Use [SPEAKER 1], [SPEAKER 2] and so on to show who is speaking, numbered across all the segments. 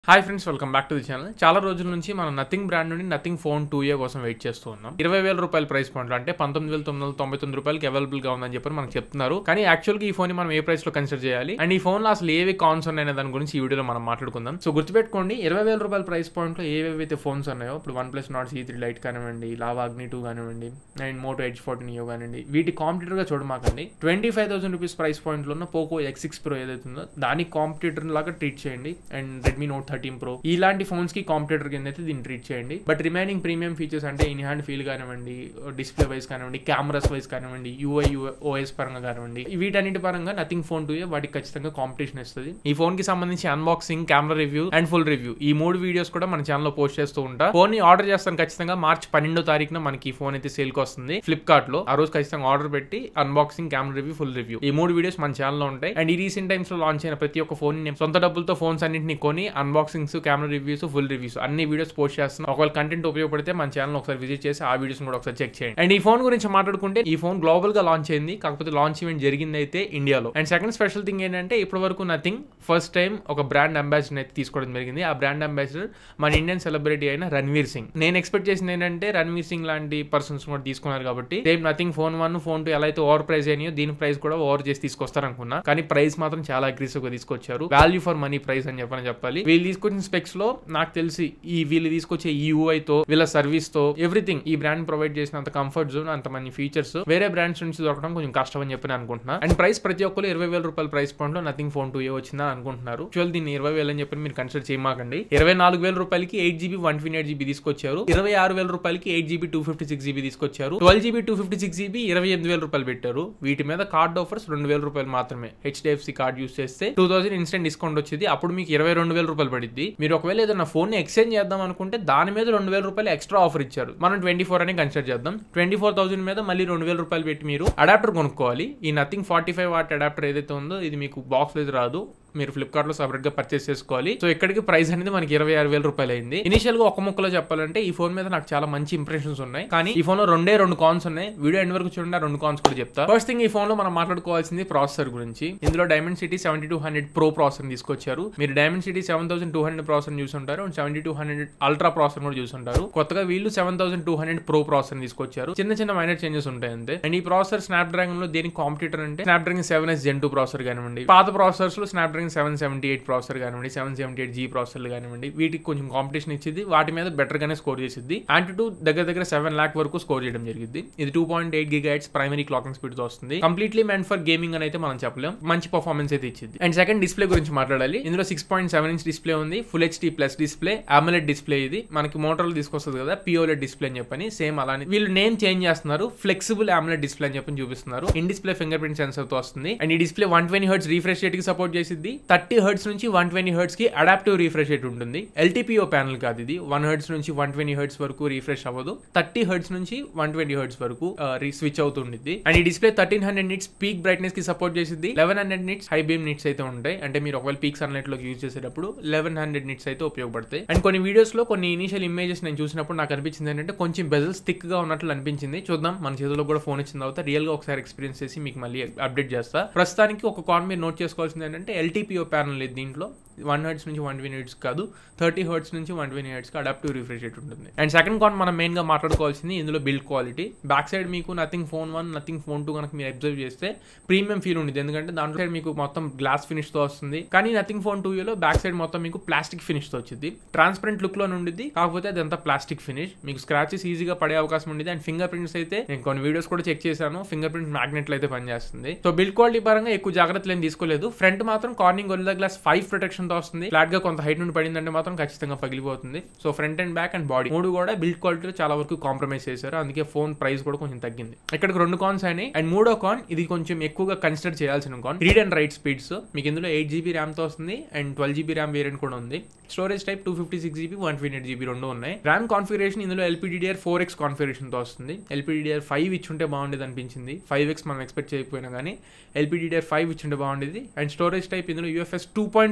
[SPEAKER 1] hi friends welcome back to the channel చాలా రోజుల నుంచి మనం నథింగ్ బ్రాండ్ నుండి నథింగ్ ఫోన్ టూ ఏ కోసం వెయిట్ చేస్తూ ఉన్నాం ఇరవై వేల రూపాయల ప్రైస్ పాయింట్ అంటే పంతొమ్మిది వేల తొమ్మిది వందల తొంభై తొమ్మిది రూపాయలకి అవైలబుల్ గా ఉందని చెప్పి మనకు చెప్తున్నారు కానీ యాక్చువల్ గా ఈ ఫోన్ ని మనం ఏ ప్రైస్ లో కన్సిడర్ చేయాలి అండ్ ఈ ఫోన్ లో అసలు ఏవి కాన్స్ ఉన్నాయనే దాని గురించి ఈ వీడియోలో మనం మాట్లాడుకుందాం సో గుర్తుపెట్టుకోండి ఇరవై వేల రూపాయల ప్రైస్ పాయింట్ లో ఏవేవైతే ఫోన్స్ ఉన్నాయో ఇప్పుడు OnePlus Nord C three lite కానివ్వండి లావా అగ్ని టూ కానివ్వండి అండ్ మోటో ఎయిట్ ఫోర్టీన్ ఇయో కానివ్వండి వీటి కాంపిటేటర్ గా చూడమాకండి twenty five thousand rupees price point లో ఉన్న పోకో ఎక్స్ సిక్స్ ప్రో ఏదైతే ఉందో దానికి కాంపిటేటర్ లాగా ట్రీట్ చేయండి and Redmi Note thirteen Pro ఇలాంటి ఫోన్స్ కి కాంపిటేటర్ కింద అయితే దీన్ని ట్రీట్ చేయండి బట్ రిమైనింగ్ ప్రీమియం ఫీచర్స్ అంటే ఇన్ హ్యాండ్ ఫీల్ కానివ్వండి డిస్ప్లే వైస్ కానివ్వండి కెమెరాస్ వైస్ కానివ్వండి యూఐ ఓఎస్ పరంగా కానివ్వండి వీటన్నిటి పరంగా నథింగ్ ఫోన్ టూ వాటికి ఖచ్చితంగా కాంపిటీషన్ ఇస్తుంది ఈ ఫోన్ కి సంబంధించి unboxing camera review and full review ఈ మూడు వీడియోస్ కూడా మన ఛానల్ లో పోస్ట్ చేస్తూ ఉంటా ఫోన్ ని ఆర్డర్ చేస్తాను ఖచ్చితంగా మార్చ్ పన్నెండో తారీఖున మనకి ఈ ఫోన్ అయితే సేల్ కి వస్తుంది ఫ్లిప్కార్ట్ లో ఆ రోజు ఖచ్చితంగా ఆర్డర్ పెట్టి unboxing camera review full review ఈ మూడు వీడియోస్ మన ఛానల్ లో ఉంటాయి అండ్ ఈ రీసెంట్ టైమ్స్ లో లాంచ్ అయిన ప్రతి ఒక్క ఫోన్ నేను సొంత డబ్బులతో ఫోన్స్ అన్నింటిని కొని unboxings camera reviews full reviews అన్ని వీడియోస్ పోస్ట్ చేస్తున్నాం ఒకవేళ కంటెంట్ ఉపయోగపడితే మన ఛానల్ ఒకసారి విజిట్ చేసి ఆ వీడియోస్ కూడా ఒకసారి చెక్ చేయండి అండ్ ఈ ఫోన్ గురించి మాట్లాడుకుంటే ఈ ఫోన్ గ్లోబల్ గా లాంచ్ అయింది కాకపోతే లాంచ్ ఈవెంట్ జరిగింది అయితే ఇండియాలో అండ్ సెకండ్ స్పెషల్ థింగ్ ఏంటంటే ఇప్పటి వరకు నథింగ్ ఫస్ట్ టైం ఒక బ్రాండ్ అంబాసిడర్ అయితే తీసుకోవడం జరిగింది ఆ బ్రాండ్ అంబాసిడర్ మన ఇండియన్ సెలబ్రిటీ అయిన రణ్వీర్ సింగ్ నేను ఎక్స్పెక్ట్ చేసింది ఏంటంటే రణ్వీర్ సింగ్ లాంటి పర్సన్స్ కూడా తీసుకున్నారు కాబట్టి same nothing phone one phone two ఎలా అయితే ఓవర్ ప్రైస్ అయినాయో దీని ప్రైస్ కూడా ఓవర్ చేసి తీసుకొస్తారు అనుకున్నా కానీ ప్రైస్ మాత్రం చాలా అగ్రెసివ్ గా తీసుకొచ్చారు వాల్యూ ఫర్ మనీ ప్రైస్ అని చెప్పని చెప్పాలి వీళ్ళు తీసుకొచ్చిన స్పెక్స్ లో నాకు తెలిసి ఈ వీళ్ళు తీసుకొచ్చే ఈ UI తో వీళ్ళ సర్వీస్ తో ఎవ్రీథింగ్ ఈ బ్రాండ్ ప్రొవైడ్ చేసినంత కంఫర్ట్ జోన్ అంత మంచి ఫీచర్స్ వేరే బ్రాండ్స్ నుంచి దొరకడం కొంచెం కష్టం అని చెప్పి నేను అనుకుంటున్నా అండ్ ప్రైస్ ప్రతి ఒక్కరు ఇరవై వేల రూపాయల ప్రైస్ పాయింట్ లో నథింగ్ ఫోన్ టూ ఏ వచ్చిందని అనుకుంటున్నారు యాక్చువల్ దీన్ని ఇరవై వేలు అని చెప్పి మీరు కన్సిడర్ చేయమాకండి ఇరవై నాలుగు వేల రూపాయలకి eight GB one twenty eight GB తీసుకొచ్చారు ఇరవై ఆరు వేల రూపాయలకి eight GB two fifty six GB తీసుకొచ్చారు twelve GB two fifty six GB ఇరవై ఎనిమిది వేల రూపాయలు పెట్టారు వీటి మీద కార్డ్ ఆఫర్స్ రెండు వేల రూపాయలు మాత్రమే హెచ్డిఎఫ్సి కార్డ్ యూస్ చేస్తే టూ థౌసండ్ ఇన్స్టెంట్ డిస్కౌంట్ వచ్చింది అప్పుడు మీకు ఇరవై రెండు వేల రూపాయలు పడింది మీరు ఒకవేళ ఏదైనా ఫోన్ ని ఎక్స్చేంజ్ చేద్దాం అనుకుంటే దాని మీద రెండు వేల రూపాయలు ఎక్స్ట్రా ఆఫర్ ఇచ్చారు మనం ట్వంటీ ఫోర్ అని కన్సిడర్ చేద్దాం ట్వంటీ ఫోర్ థౌసండ్ మీద మళ్ళీ రెండు వేల రూపాయలు పెట్టి మీరు అడాప్టర్ కొనుక్కోవాలి ఈ nothing forty five watt adapter ఏదైతే ఉందో ఇది మీకు బాక్స్ లేదు రాదు మీరు ఫ్లిప్కార్ట్ లో సపరేట్ గా పర్చేస్ చేసుకోవాలి సో ఇక్కడికి ప్రైస్ అనేది మనకి ఇరవై ఆరు వేల రూపాయలు అయింది ఇనిషియల్ గా ఒక ముక్కలో చెప్పాలంటే ఈ ఫోన్ మీద నాకు చాలా మంచి ఇంప్రెషన్స్ ఉన్నాయి కానీ ఈ ఫోన్ లో రెండే రెండు కాన్స్ ఉన్నాయి వీడియో ఎండ్ వరకు చూడండి ఆ రెండు కాన్స్ కూడా చెప్తా ఫస్ట్ థింగ్ ఈ ఫోన్ లో మనం మాట్లాడుకోవాల్సింది ప్రాసెసర్ గురించి ఇందులో Dimensity seventy two hundred pro processor తీసుకొచ్చారు మీరు Dimensity seven thousand two hundred processor చూసుంటారు and seventy two hundred ultra processor కూడా చూసుంటారు కొత్తగా వీళ్ళు seven thousand two hundred pro processor తీసుకొచ్చారు చిన్న చిన్న మైనర్ చేంజెస్ ఉంటాయి అంతే అండ్ ఈ ప్రాసెసర్ స్నాప్ డ్రాగన్ లో దేనికి కాంపిటీటర్ అంటే Snapdragon seven S gen two processor కానివ్వండి పాత ప్రాసెసర్స్ లో Snapdragon seven seventy eight processor కానివ్వండి సెవెన్ సెవెంటీ ఎయిట్ జీ ప్రాసెసర్లు కానివ్వండి వీటికి కొంచెం కాంపిటీషన్ ఇచ్చింది వాటి మీద బెటర్ గానే స్కోర్ చేసింది యాంటీ టూ దగ్గర దగ్గర సెవెన్ లాక్ వరకు స్కోర్ చేయడం జరిగింది ఇది two point eight giga hertz primary clocking speed తో వస్తుంది కంప్లీట్లీ మెంట్ ఫర్ గేమింగ్ అని అయితే మనం చెప్పలేం మంచి పర్ఫార్మెన్స్ అయితే ఇచ్చింది అండ్ సెకండ్ డిస్ప్లే గురించి మాట్లాడాలి ఇందులో six point seven inch display ఉంది full HD plus display AMOLED display ఇది మనకి మోటార్లు తీసుకొస్తుంది కదా పిఓలెడ్ డిస్ప్లే అని చెప్పని సేమ్ అలానే వీళ్ళు నేమ్ చేంజ్ చేస్తున్నారు ఫ్లెక్సిబుల్ అమలెడ్ డిస్ప్లే అని చెప్పని చూపిస్తున్నారు in display fingerprint sensor తో వస్తుంది అండ్ ఈ display one twenty hertz refresh rate కి సపోర్ట్ చేసింది థర్టీ హర్ట్స్ నుంచి వన్ ట్వంటీ హర్ట్స్ కి అడాప్టివ్ రీఫ్రెష్ రేట్ ఉంటుంది ఎల్టీపీఓ ప్యానల్ కాదు ఇది వన్ హర్ట్స్ నుంచి వన్ ట్వంటీ హర్ట్స్ వరకు రీఫ్రెష్ అవ్వదు థర్టీ హర్ట్స్ నుంచి వన్ ట్వంటీ హర్ట్స్ వరకు స్విచ్ అవుతుండిద్ది అండ్ ఈ display thirteen hundred nits peak brightness కి సపోర్ట్ చేసింది eleven hundred nits high beam nits అయితే ఉంటాయి అంటే మీరు ఒకవేళ పీక్ సన్లైట్ లో యూజ్ చేసేటప్పుడు లెవెన్ హండ్రెడ్ నిట్స్ అయితే ఉపయోగపడతాయి అండ్ కొన్ని వీడియోస్ లో కొన్ని ఇనిషియల్ ఇమేజెస్ నేను చూసినప్పుడు నాకు అనిపించింది ఏంటంటే కొంచెం బెజల్స్ థిక్ గా ఉన్నట్లు అనిపించింది చూద్దాం మన చేతిలో కూడా ఫోన్ ఇచ్చిన తర్వాత రియల్ గా ఒకసారి ఎక్స్పీరియన్స్ చేసి మీకు మళ్ళీ అప్డేట్ చేస్తా ప్రస్తుతానికి ఒక కాన్ మీరు నోట్ చేసుకోవాల్సింది ఏంటంటే ఎల్టీపీఓ ప్యానల్ లేదు దీంట్లో వన్ హర్ట్స్ నుంచి వన్ ట్వంటీ హెడ్స్ కాదు థర్టీ హర్ట్స్ నుంచి వన్ ట్వంటీ హెడ్స్కి అడాప్టివ్ రిఫ్రెష్ రేట్ ఉంటుంది అండ్ సెకండ్ కాన్ మనం మెయిన్గా మాట్లాడుకోవాల్సింది ఇందులో బిల్డ్ క్వాలిటీ బ్యాక్ సైడ్ మీకు nothing phone one nothing phone two కనుక మీరు అబ్జర్వ్ చేస్తే ప్రీమియం ఫీల్ ఉంటుంది ఎందుకంటే దాంట్లో సైడ్ మీకు మొత్తం గ్లాస్ ఫినిష్తో వస్తుంది కానీ నథింగ్ ఫోన్ టూ లో బ్యాక్ సైడ్ మొత్తం మీకు ప్లాస్టిక్ ఫినిష్తో వచ్చింది ట్రాన్స్పరెంట్ లుక్లో ఉండిద్ది కాకపోతే అదంతా ప్లాస్టిక్ ఫినిష్ మీకు స్క్రాచెస్ ఈజీగా పడే అవకాశం ఉండేది అండ్ ఫింగర్ ప్రింట్స్ అయితే నేను కొన్ని వీడియోస్ కూడా చెక్ చేశాను ఫింగర్ ప్రింట్ మ్యాగ్నెట్లు అయితే పనిచేస్తుంది సో బిల్డ్ క్వాలిటీ పరంగా ఎక్కువ జాగ్రత్తలు ఏం తీసుకోలేదు ఫ్రంట్ మాత్రం Corning Gorilla glass five protection తో వస్తుంది ఫ్లాట్ గా కొంత హైట్ నుండి పడిందంటే మాత్రం ఖచ్చితంగా పగిలిపోతుంది so front and back and body మూడు కూడా బిల్డ్ క్వాలిటీ చాలా వరకు కాంప్రమైజ్ చేశారు అందుకే ఫోన్ ప్రైస్ కూడా కొంచెం తగ్గింది ఇక్కడికి రెండు కాన్స్ అయినాయి అండ్ మూడో కాన్ ఇది కొంచెం ఎక్కువగా కన్సిడర్ చేయాల్సిన con read and write speeds మీకు ఇందులో ఎయిట్ జీబీ ర్యామ్ తో వస్తుంది and twelve GB RAM variant కూడా ఉంది storage type two fifty six GB one twenty eight GB రెండు ఉన్నాయి ర్యామ్ కాన్ఫిగరేషన్ ఇందులో ఎల్పీడీఆర్ ఫోర్ ఎక్స్ కాన్ఫిగరేషన్ తో వస్తుంది ఎల్పీడీఆర్ ఫైవ్ ఇచ్చుంటే బాగుండేది అనిపించింది ఫైవ్ ఎక్స్ మనం ఎక్స్పెక్ట్ చేయకపోయినా కానీ ఎల్పీడీఆర్ ఫైవ్ ఇచ్చుంటే బాగుండేది అండ్ స్టోరేజ్ టైప్ ఇందులో UFS two point two storage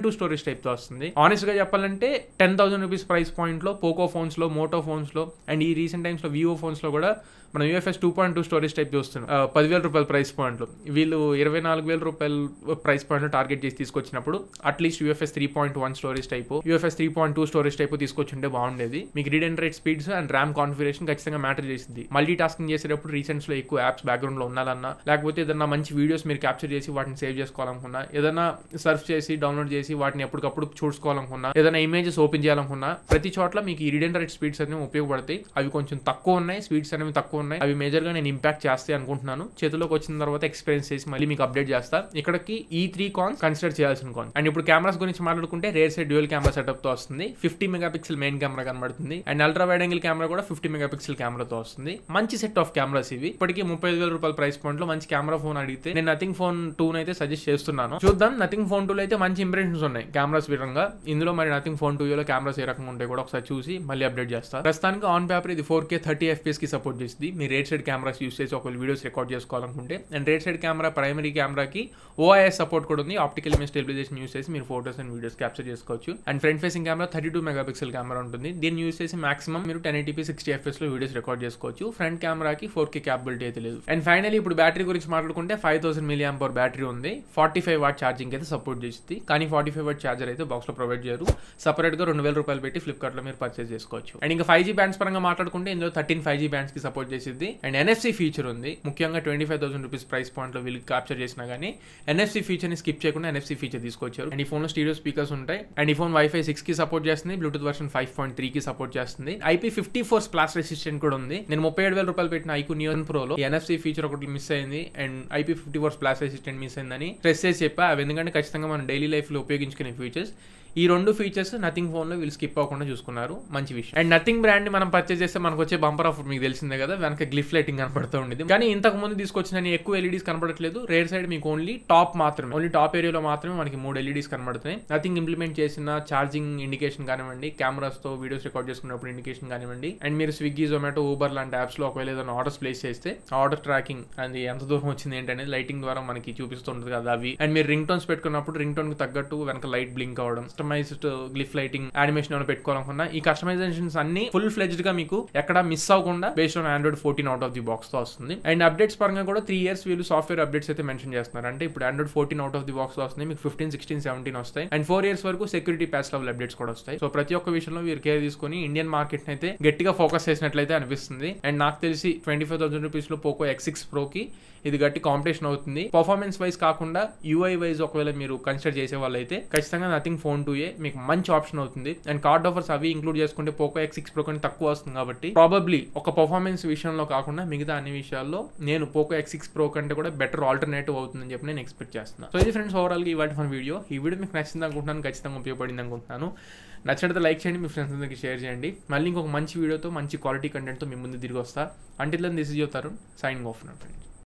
[SPEAKER 1] type తో వస్తుంది ఆనెస్ట్ గా చెప్పాలంటే ten thousand rupees price point లో పోకో ఫోన్స్ లో మోటో ఫోన్స్ లో అండ్ ఈ రీసెంట్ టైమ్స్ లో వివో ఫోన్స్ లో కూడా మనం UFS two point two storage type చూస్తున్నాం ఆ, పదివేల రూపాయల ప్రైస్ పాయింట్లో వీళ్ళు ఇరవై నాలుగు వేల రూపాయల ప్రైస్ పాయింట్ టార్గెట్ చేసి తీసుకొచ్చినప్పుడు at least UFS three point one storage type UFS three point two storage type తీసుకొచ్చింటే బాగుండేది మీకు read and write speeds and RAM configuration ఖచ్చితంగా మ్యాటర్ చేసింది మల్టీ టాస్కింగ్ చేసేటప్పుడు రీసెంట్స్ లో ఎక్కువ యాప్స్ బ్యాక్గ్రౌండ్ లో ఉండాలన్నా లేకపోతే ఏదైనా మంచి వీడియోస్ మీరు క్యాప్చర్ చేసి వాటిని సేవ్ చేసుకోవాలనుకున్నా ఏదైనా సర్చ్ చేసి డౌన్లోడ్ చేసి వాటిని ఎప్పటికప్పుడు చూసుకోవాలనుకున్నా ఏదైనా ఇమేజెస్ ఓపెన్ చేయాలనుకున్నా ప్రతి చోట్ల మీకు ఈ రీడ్ అండ్ రైట్ స్పీడ్స్ అనేవి ఉపయోగపడతాయి అవి కొంచెం తక్కువ ఉన్నాయి స్పీడ్స్ అనేవి తక్కువ ఉన్నాయి అవి మేజర్ గా నేను ఇంపాక్ట్ చేస్తాయి అనుకుంటున్నాను చేతిలోకి వచ్చిన తర్వాత ఎక్స్పీరియన్స్ చేసి మళ్ళీ మీకు అప్డేట్ చేస్తా ఇక్కడికి ఈ త్రీ కాన్స్ కన్సిడర్ చేయాల్సిన కాన్ అండ్ ఇప్పుడు కెమెరాస్ గురించి మాట్లాడుకుంటే rear side dual camera setup తో వస్తుంది fifty megapixel main camera కనబడుతుంది and ultra wide angle camera కూడా ఫిఫ్టీ మెగా పిక్సెల్ కెమెరాతో వస్తుంది మంచి సెట్ ఆఫ్ కెమెరాస్ ఇవి ఇప్పటికీ ముప్పై ఐదు వేల రూపాయల ప్రైస్ పాయింట్ లో మంచి కెమెరా ఫోన్ అడిగితే నేను నథింగ్ ఫోన్ టూ అయితే సజెస్ట్ చేస్తున్నాను చూద్దాం నథింగ్ ఫోన్ టూ అయితే మంచి ఇంప్రెషన్స్ ఉన్నాయి కెమెరాస్ విధంగా ఇందులో మరి నథింగ్ ఫోన్ టూ లో కెమెరాస్ ఏ రకంగా ఉంటాయి కూడా ఒకసారి చూసి మళ్ళీ అప్డేట్ చేస్తాను ప్రస్తుతానికి ఆన్ పేపర్ ఇది ఫోర్ కే థర్టీ ఎఫ్పిఎస్ కి సపోర్ట్ చేస్తుంది మీ రేట్ సైడ్ కెమెరాస్ యూస్ చేసి ఒకవేళ వీడియోస్ రికార్డ్ చేసుకోవాలనుకుంటే and rear side camera primary కెమెరాకి ఓఐఎస్ సపోర్ట్ కూడా ఉంది ఆప్టికల్ ఇమేజ్ స్టెబిలైజేషన్ యూస్ చేసి మీరు ఫోటోస్ అండ్ వీడియోస్ క్యాప్చర్ చేసుకోవచ్చు and front facing camera thirty two megapixel camera ఉంటుంది దీన్ని యూస్ చేసి మాక్సిమం మీరు టెన్ ఎయిటీపీ సిక్స్టీ ఎఫ్ఎస్ లో వీడియోస్ రికార్డ్ చేసుకోవచ్చు ఫ్రంట్ కెమెరాకి ఫోర్ కే క్యాపబిలిటీ అయితే లేదు అండ్ ఫైనల్ ఇప్పుడు బ్యాటరీ గురించి మాట్లాడుకుంటే five thousand milliamp power battery ఉంది ఫార్టీ ఫైవ్ వాట్ ఛార్జింగ్ అయితే సపోర్ట్ చేస్తుంది కానీ ఫార్టీ ఫైవ్ వాట్ ఛార్జర్ అయితే బాక్స్ లో ప్రొవైడ్ చేయరు సపరేట్ గా రెండు వేల రూపాయలు పెట్టి ఫ్లిప్కార్ట్ లో మీరు పర్చేస్ చేసుకోవచ్చు అండ్ ఇంకా ఫైవ్ జీ బ్యాండ్స్ పరంగా మాట్లాడుకుంటే ఇందులో థర్టీన్ ఫైవ్ జీ బ్యాండ్స్ కి సపోర్ట్ చేసింది అండ్ ఎన్ఎఫ్సి ఫీచర్ ఉంది ముఖ్యంగా twenty five thousand rupees price point లో వీళ్ళు క్యాప్చర్ చేసినా కానీ ఎన్ఎఫ్సి ఫీచర్ ని స్కిప్ చేయకుండా ఎన్ఎఫ్సి ఫీచర్ తీసుకొచ్చారు అండ్ ఈ ఫోన్ లో స్టీరియో స్పీకర్స్ ఉంటాయి అండ్ ఈ ఫోన్ వైఫై సిక్స్ కి సపోర్ట్ చేస్తుంది Bluetooth version five point three కి సపోర్ట్ చేస్తుంది IP fifty four splash resistant కూడా ఉంది నేను ముప్పై ఏడు వేల రూపాయలు పెట్టిన ఐకు నియోన్ ప్రోలో ఎన్ఎఫ్సి ఫీచర్ ఒకటి మిస్ అయింది and IP fifty four splash resistant miss అయిందని స్ట్రెస్ చేసి చెప్పా అవి ఎందుకంటే ఖచ్చితంగా మనం డైలీ లైఫ్ లో ఉపయోగించుకునే ఫీచర్స్ ఈ రెండు ఫీచర్స్ నథింగ్ ఫోన్ లో వీళ్ళు స్కిప్ అవ్వకుండా చూసుకున్నారు మంచి విషయం అండ్ నథింగ్ బ్రాండ్ ని మనం పర్చేస్ చేస్తే మనకు వచ్చే బంపర్ ఆఫర్ మీకు తెలిసిందే కదా వెనక గ్లిఫ్ లైటింగ్ కనపడుతూ ఉండేది కానీ ఇంతకు ముందు తీసుకొచ్చిన ఎక్కువ ఎల్ఈడీస్ కనపడట్లేదు రేర్ సైడ్ మీకు ఓన్లీ టాప్ మాత్రమే ఓన్లీ టాప్ ఏరియాలో మాత్రమే మనకి మూడు ఎల్ఈడీస్ కనబడుతున్నాయి నథింగ్ ఇంప్లిమెంట్ చేసిన ఛార్జింగ్ ఇండికేషన్ కానివ్వండి కెమెరాస్ తో వీడియోస్ రికార్డ్ చేసుకున్నప్పుడు ఇండికేషన్ కానివ్వండి అండ్ మీరు స్విగ్గీ జొమాటో ఊబర్ లాంటి యాప్స్ లో ఒకవేళ ఏదైనా ఆర్డర్స్ ప్లేస్ చేస్తే ఆర్డర్ ట్రాకింగ్ అది ఎంత దూరం వచ్చింది ఏంటనేది లైటింగ్ ద్వారా మనకి చూపిస్తుంటుంది కదా అవి అండ్ మీరు రింగ్ టోన్స్ పెట్టుకున్నప్పుడు రింగ్ టోన్ కి తగ్గట్టు వెనక లైట్ బ్లింక్ అవడం కస్టమైజ్డ్ గ్లిఫ్ లైటింగ్ యానిమేషన్ ఏమైనా పెట్టుకోవాలనుకున్నా ఈ కస్టమైజేషన్స్ అన్ని ఫుల్ ఫ్లెజ్డ్ గా మీకు ఎక్కడ మిస్ అవ్వకుండా based on Android fourteen out of the box తో వస్తుంది అండ్ అప్డేట్స్ పరంగా కూడా త్రీ ఇయర్స్ వీళ్ళు సాఫ్ట్వేర్ అప్డేట్స్ అయితే మెన్షన్ చేస్తున్నారు అంటే ఇప్పుడు Android fourteen out of the box వస్తుంది మీకు ఫిఫ్టీన్ సిక్స్టీన్ సెవెంటీన్ వస్తాయి అండ్ ఫోర్ ఇయర్స్ వరకు సెక్యూరిటీ ప్యాచ్ లెవెల్ అప్డేట్స్ కూడా వస్తాయి సో ప్రతి ఒక్క విషయంలో వీరు కేర్ తీసుకొని ఇండియన్ మార్కెట్ అయితే గట్టిగా ఫోకస్ చేసినట్లయితే అనిపిస్తుంది అండ్ నాకు తెలిసి ట్వంటీ ఫైవ్ థౌసండ్ రూపీస్ లో పోకో ఎక్స్ సిక్స్ ప్రోకి ఇది గట్టి కాంపిటీషన్ అవుతుంది పర్ఫార్మెన్స్ వైజ్ కాకుండా యూఐ వైజ్ ఒకవేళ మీరు కన్సిడర్ చేసే వాళ్ళైతే ఖచ్చితంగా నథింగ్ ఫోన్ టూ ఏ మీకు మంచి ఆప్షన్ అవుతుంది అండ్ కార్డ్ ఆఫర్స్ అవి ఇంక్లూడ్ చేసుకుంటే పోకో ఎక్స్ సిక్స్ ప్రో కంటే తక్కువ వస్తుంది కాబట్టి ప్రాబబ్లీ ఒక పర్ఫార్మెన్స్ విషయంలో కాకుండా మిగతా అన్ని విషయాల్లో నేను పోకో ఎక్స్ సిక్స్ ప్రో కంటే కూడా బెటర్ ఆల్టర్నేటివ్ అవుతుందని చెప్పి నేను ఎక్స్పెక్ట్ చేస్తున్నాను సో ఇది ఫ్రెండ్స్ ఓవరాల్ గా ఇవాటి మన వీడియో ఈ వీడియో మీకు నచ్చింది అనుకుంటున్నాను ఖచ్చితంగా ఉపయోగపడింది అనుకుంటున్నాను నచ్చినట్లయితే లైక్ చేయండి మీ ఫ్రెండ్స్ అందరికి షేర్ చేయండి మళ్ళీ ఇంకొక మంచి వీడియోతో మంచి క్వాలిటీ కంటెంట్తో మీ ముందు తిరిగి వస్తా until this is your Tarun signing off friends